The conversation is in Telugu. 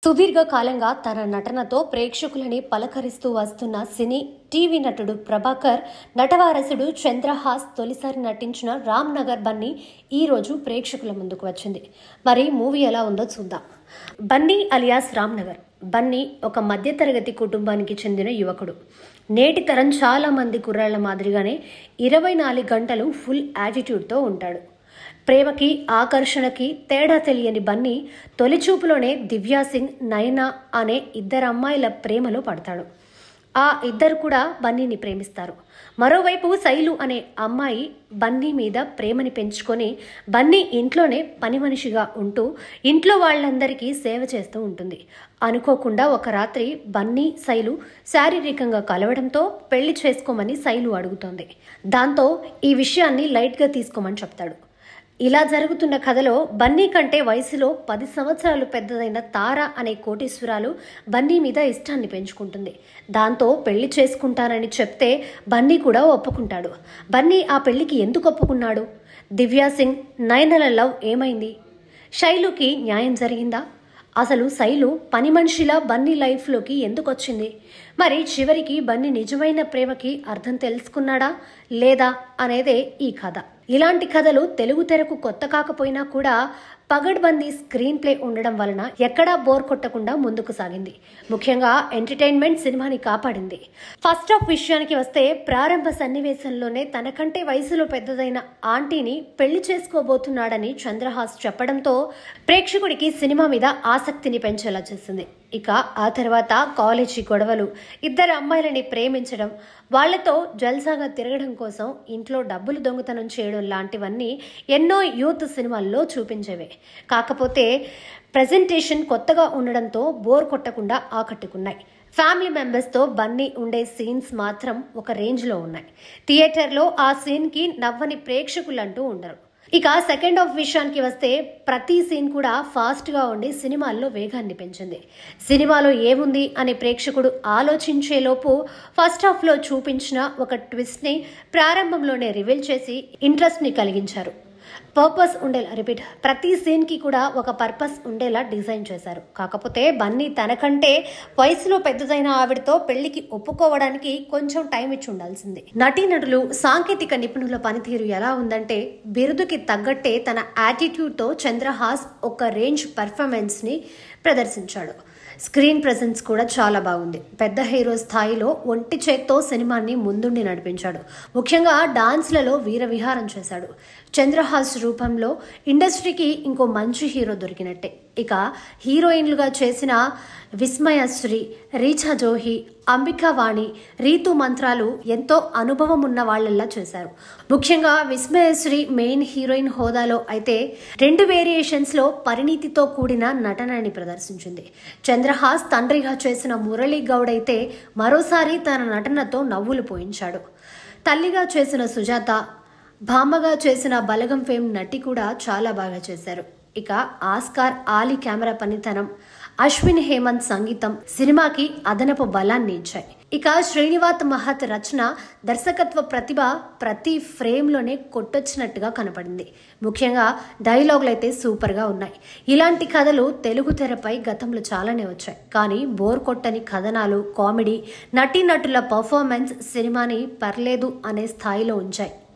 సుదీర్ఘ కాలంగా తన నటనతో ప్రేక్షకులని పలకరిస్తూ వస్తున్న సినీ టీవీ నటుడు ప్రభాకర్ నటవారసుడు చంద్రహాస్ తొలిసారి నటించిన రామ్ నగర్ బన్నీ ఈ రోజు ప్రేక్షకుల ముందుకు వచ్చింది మరి మూవీ ఎలా ఉందో చూద్దాం బన్నీ అలియాస్ రామ్ నగర్ బన్నీ ఒక మధ్యతరగతి కుటుంబానికి చెందిన యువకుడు నేటి తరం చాలా మంది కుర్రాళ్ల మాదిరిగానే ఇరవై నాలుగు గంటలు ఫుల్ యాటిట్యూడ్తో ఉంటాడు ప్రేమకి ఆకర్షణకి తేడా తెలియని బన్నీ తొలిచూపులోనే దివ్యా సింగ్ నయన అనే ఇద్దరు అమ్మాయిల ప్రేమలో పడతాడు ఆ ఇద్దరు కూడా బన్నీని ప్రేమిస్తారు మరోవైపు శైలు అనే అమ్మాయి బన్నీ మీద ప్రేమని పెంచుకొని బన్నీ ఇంట్లోనే పని మనిషిగా ఉంటూ ఇంట్లో వాళ్ళందరికీ సేవ చేస్తూ ఉంటుంది అనుకోకుండా ఒక రాత్రి బన్నీ శైలు శారీరకంగా కలవడంతో పెళ్లి చేసుకోమని శైలు అడుగుతోంది దాంతో ఈ విషయాన్ని లైట్గా తీసుకోమని చెప్తాడు ఇలా జరుగుతున్న కథలో బన్నీ కంటే వయసులో పది సంవత్సరాలు పెద్దదైన తార అనే కోటీశ్వరాలు బన్నీ మీద ఇష్టాన్ని పెంచుకుంటుంది దాంతో పెళ్లి చేసుకుంటానని చెప్తే బన్నీ కూడా ఒప్పుకుంటాడు బన్నీ ఆ పెళ్లికి ఎందుకు ఒప్పుకున్నాడు దివ్యా సింగ్ నయనల లవ్ ఏమైంది శైలుకి న్యాయం జరిగిందా అసలు శైలు పని మనిషిలా బన్నీ లైఫ్లోకి ఎందుకు వచ్చింది మరి చివరికి బన్నీ నిజమైన ప్రేమకి అర్థం తెలుసుకున్నాడా లేదా అనేదే ఈ కథ ఇలాంటి కథలు తెలుగు తెరకు కొత్త కాకపోయినా కూడా పగడ్బందీ స్క్రీన్ ప్లే ఉండడం వలన ఎక్కడా బోర్ కొట్టకుండా ముందుకు సాగింది ముఖ్యంగా ఎంటర్టైన్మెంట్ సినిమాని కాపాడింది ఫస్ట్ హాఫ్ విషయానికి వస్తే ప్రారంభ సన్నివేశంలోనే తనకంటే వయసులో పెద్దదైన ఆంటీని పెళ్లి చేసుకోబోతున్నాడని చంద్రహాస్ చెప్పడంతో ప్రేక్షకుడికి సినిమా మీద ఆసక్తిని పెంచేలా చేసింది ఇక ఆ తర్వాత కాలేజీ గొడవలు ఇద్దరు అమ్మాయిలని ప్రేమించడం వాళ్లతో జల్సాగా తిరగడం కోసం ఇంట్లో డబ్బులు దొంగతనం చేయడం లాంటివన్నీ ఎన్నో యూత్ సినిమాల్లో చూపించేవే కాకపోతే ప్రజెంటేషన్ కొత్తగా ఉండడంతో బోర్ కొట్టకుండా ఆకట్టుకున్నాయి ఫ్యామిలీ మెంబర్స్తో బన్నీ ఉండే సీన్స్ మాత్రం ఒక రేంజ్లో ఉన్నాయి థియేటర్లో ఆ సీన్కి నవ్వని ప్రేక్షకులంటూ ఉండరు ఇక సెకండ్ హాఫ్ విషయానికి వస్తే ప్రతి సీన్ కూడా ఫాస్ట్గా ఉండి సినిమాల్లో వేగాన్ని పెంచింది సినిమాలో ఏముంది అని ప్రేక్షకుడు ఆలోచించేలోపు ఫస్ట్ హాఫ్లో చూపించిన ఒక ట్విస్ట్ని ప్రారంభంలోనే రివీల్ చేసి ఇంట్రెస్ట్ని కలిగించారు పర్పస్ ఉండేలా రిపీట్ ప్రతి సీన్కి కూడా ఒక పర్పస్ ఉండేలా డిజైన్ చేశారు కాకపోతే బన్నీ తనకంటే వయసులో పెద్దదైన ఆవిడతో పెళ్లికి ఒప్పుకోవడానికి కొంచెం టైం ఇచ్చి ఉండాల్సింది నటీనటులు సాంకేతిక నిపుణుల పనితీరు ఎలా ఉందంటే బిరుదుకి తగ్గట్టే తన యాటిట్యూడ్తో చంద్రహాస్ ఒక రేంజ్ పర్ఫార్మెన్స్ని ప్రదర్శించాడు స్క్రీన్ ప్రెజెన్స్ కూడా చాలా బాగుంది పెద్ద హీరో స్థాయిలో ఒంటి చేత్తో సినిమాని ముందుండి నడిపించాడు ముఖ్యంగా డాన్స్లలో వీర విహారం చేశాడు చంద్రహాస్ రూపంలో ఇండస్ట్రీకి ఇంకో మంచి హీరో దొరికినట్టే ఇక హీరోయిన్లుగా చేసిన విస్మయశ్రీ రీచా జోహి అంబికావాణి రీతు మంత్రాలు ఎంతో అనుభవం ఉన్న వాళ్ళల్లా చేశారు ముఖ్యంగా విస్మయశ్రీ మెయిన్ హీరోయిన్ హోదాలో అయితే రెండు వేరియేషన్స్లో పరిణీతితో కూడిన నటనని ప్రదర్శించింది చంద్రహాస్ తండ్రిగా చేసిన మురళీ గౌడ్ అయితే మరోసారి తన నటనతో నవ్వులు పోయించాడు తల్లిగా చేసిన సుజాత భామగా చేసిన బలగం ఫేమ్ నటి కూడా చాలా బాగా చేశారు ఇక ఆస్కార్ ఆలీ కెమెరా పనితనం అశ్విన్ హేమంత్ సంగీతం సినిమాకి అదనపు బలాన్ని ఇచ్చాయి ఇక శ్రీనివాత్ మహత్ రచన దర్శకత్వ ప్రతిభ ప్రతి ఫ్రేమ్లోనే కొట్టొచ్చినట్టుగా కనపడింది ముఖ్యంగా డైలాగులు అయితే సూపర్గా ఉన్నాయి ఇలాంటి కథలు తెలుగు తెరపై గతంలో చాలానే వచ్చాయి కానీ బోర్ కొట్టని కథనాలు కామెడీ నటీనటుల పర్ఫార్మెన్స్ సినిమాని పర్లేదు అనే స్థాయిలో ఉంచాయి